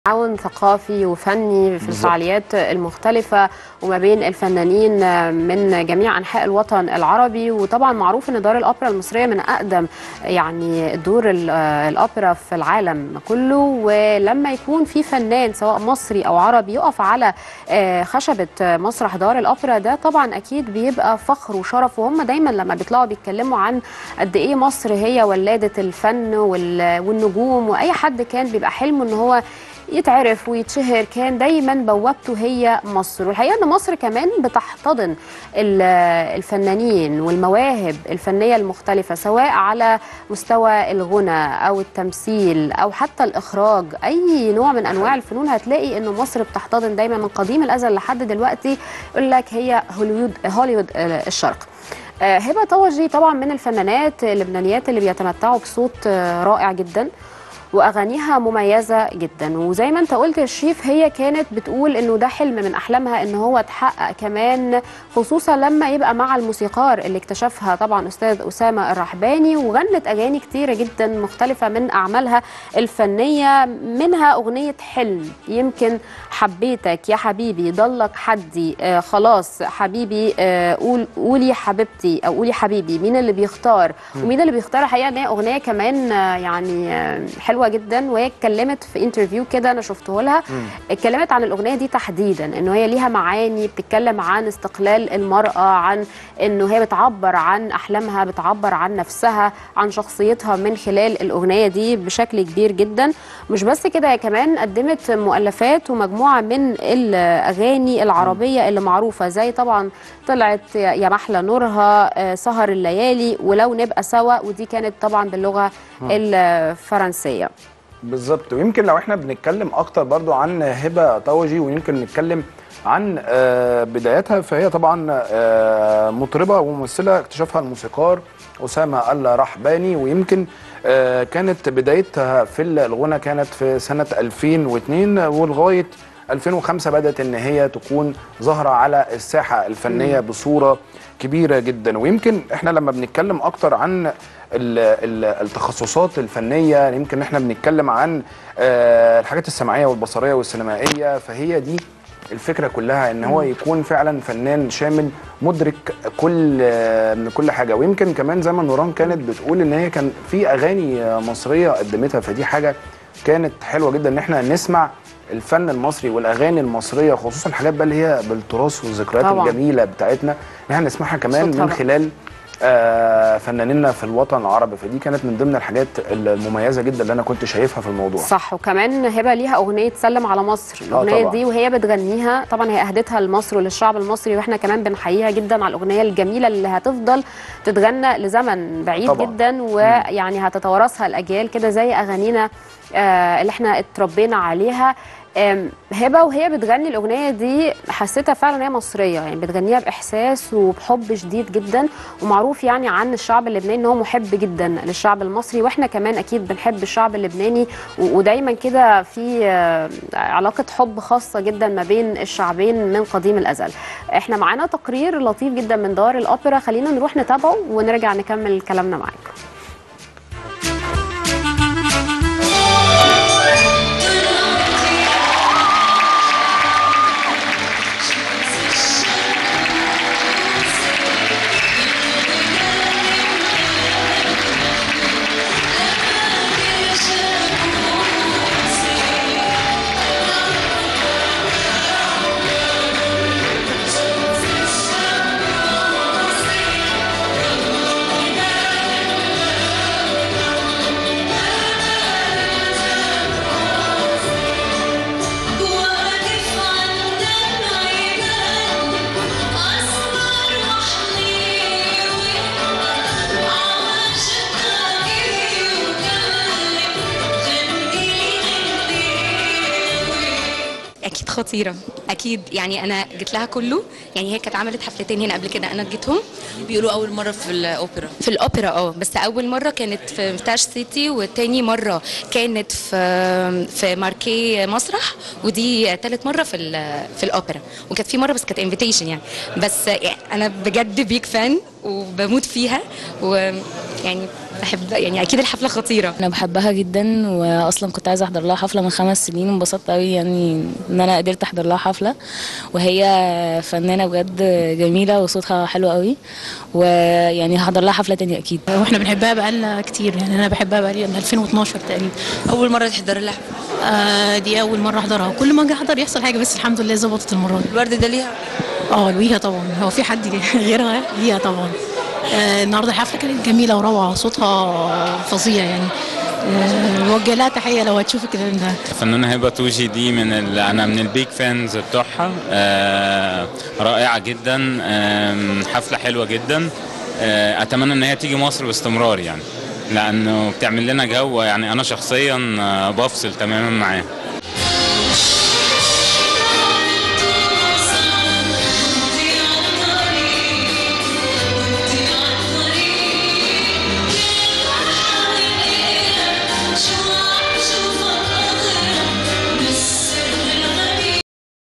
تعاون ثقافي وفني في الفعاليات المختلفة وما بين الفنانين من جميع أنحاء الوطن العربي وطبعا معروف أن دار الأوبرا المصرية من أقدم يعني دور ال- الأوبرا في العالم كله ولما يكون في فنان سواء مصري أو عربي يقف على آه، خشبة مسرح دار الأوبرا ده طبعا أكيد بيبقى فخر وشرف وهم دايما لما بيطلعوا بيتكلموا عن قد إيه مصر هي ولادة الفن وال- والنجوم وأي حد كان بيبقى حلمه أن هو يتعرف ويتشهر كان دايما بوابته هي مصر والحقيقه ان مصر كمان بتحتضن ال- الفنانين والمواهب الفنيه المختلفه سواء على مستوى الغنى او التمثيل او حتى الاخراج اي نوع من انواع الفنون هتلاقي ان مصر بتحتضن دايما من قديم الازل لحد دلوقتي يقول لك هي هوليوود هوليوود آه، الشرق آه، هبه طوجي طبعا من الفنانات اللبنانيات اللي بيتمتعوا بصوت آه، رائع جدا واغانيها مميزه جدا وزي ما انت قلت يا شريف هي كانت بتقول انه ده حلم من احلامها ان هو اتحقق كمان خصوصا لما يبقى مع الموسيقار اللي اكتشفها طبعا استاذ اسامه الرحباني وغنت اغاني كتيره جدا مختلفه من اعمالها الفنيه منها اغنيه حلم يمكن حبيتك يا حبيبي ضلك حدي آه خلاص حبيبي آه قول قولي حبيبتي او قولي حبيبي مين اللي بيختار ومين اللي بيختار الحقيقه ان هي اغنيه كمان آه يعني آه حلوه جدا وهي اتكلمت في انترفيو كده انا شفته لها اتكلمت عن الاغنيه دي تحديدا انه هي ليها معاني بتتكلم عن استقلال المراه عن انه هي بتعبر عن احلامها بتعبر عن نفسها عن شخصيتها من خلال الاغنيه دي بشكل كبير جدا مش بس كده هي كمان قدمت مؤلفات ومجموعه من الاغاني العربيه اللي معروفه زي طبعا طلعت يا محلى نورها آه، سهر الليالي ولو نبقى سوا ودي كانت طبعا باللغه الفرنسيه بالظبط ويمكن لو احنا بنتكلم اكتر برضو عن هبه طوجي ويمكن نتكلم عن آه، بداياتها فهي طبعا آه، مطربه وممثله اكتشفها الموسيقار اسامه الرحباني ويمكن آه، كانت بدايتها في الغنى كانت في سنه 2002 ولغايه 2005 بدات ان هي تكون ظاهره على الساحه الفنيه بصوره كبيره جدا ويمكن احنا لما بنتكلم اكتر عن ال- ال- التخصصات الفنيه يمكن احنا بنتكلم عن آه، الحاجات السمعيه والبصريه والسينمائيه فهي دي الفكره كلها ان هو يكون فعلا فنان شامل مدرك كل آه، من كل حاجه ويمكن كمان زي ما نوران كانت بتقول ان هي كان في اغاني آه، مصريه قدمتها فدي حاجه كانت حلوه جدا ان احنا نسمع الفن المصري والاغاني المصريه خصوصا الحاجات بقى اللي هي بالتراث والذكريات طبعاً. الجميله بتاعتنا ان احنا نسمعها كمان صوتها من بقى. خلال آه، فنانينا في الوطن العربي فدي كانت من ضمن الحاجات المميزه جدا اللي انا كنت شايفها في الموضوع صح وكمان هبه ليها اغنيه سلم على مصر الاغنيه طبعاً. دي وهي بتغنيها طبعا هي اهدتها لمصر وللشعب المصري واحنا كمان بنحييها جدا على الاغنيه الجميله اللي هتفضل تتغنى لزمن بعيد طبعاً. جدا ويعني هتتوارثها الاجيال كده زي اغانينا آه اللي احنا اتربينا عليها آم، هبه وهي بتغني الاغنيه دي حسيتها فعلا ان هي مصريه يعني بتغنيها باحساس وبحب شديد جدا ومعروف يعني عن الشعب اللبناني ان هو محب جدا للشعب المصري واحنا كمان اكيد بنحب الشعب اللبناني و- ودايما كده في آه، علاقه حب خاصه جدا ما بين الشعبين من قديم الازل احنا معانا تقرير لطيف جدا من دار الاوبرا خلينا نروح نتابعه ونرجع نكمل كلامنا معاكم واقف عند العيدان أسمر وحليوي عاشقها وكلم غني غنيوي اكيد خطيره اكيد يعني انا جيت لها كله يعني هي كانت عملت حفلتين هنا قبل كده انا جيتهم بيقولوا اول مره في الاوبرا في الاوبرا اه بس اول مره كانت في تاش سيتي والتاني مره كانت في في ماركي مسرح ودي تالت مره في ال- في الاوبرا وكانت في مره بس كانت انفيتيشن يعني بس يعني انا بجد بيك فان وبموت فيها ويعني بحب يعني اكيد الحفله خطيره انا بحبها جدا واصلا كنت عايزه احضر لها حفله من خمس سنين وانبسطت قوي يعني ان انا قدرت احضر لها حفله وهي فنانه بجد جميله وصوتها حلو قوي ويعني هحضر لها حفله تانية اكيد واحنا بنحبها بقالنا كتير يعني انا بحبها بقالي من 2012 تقريبا اول مره تحضري لها آه دي اول مره احضرها وكل ما اجي احضر يحصل حاجه بس الحمد لله ظبطت المره دي الورد ده ليها اه ليها طبعا هو في حد غيرها ليها طبعا آه النهارده الحفله كانت جميله وروعه صوتها فظيع يعني آه بوجه لها تحيه لو هتشوف الكلام ده الفنانة هبة توجي دي من ال... أنا من البيك فانز بتوعها آه رائعة جدا آه حفلة حلوة جدا آه أتمنى إن هي تيجي مصر باستمرار يعني لأنه بتعمل لنا جو يعني أنا شخصيا آه بفصل تماما معاها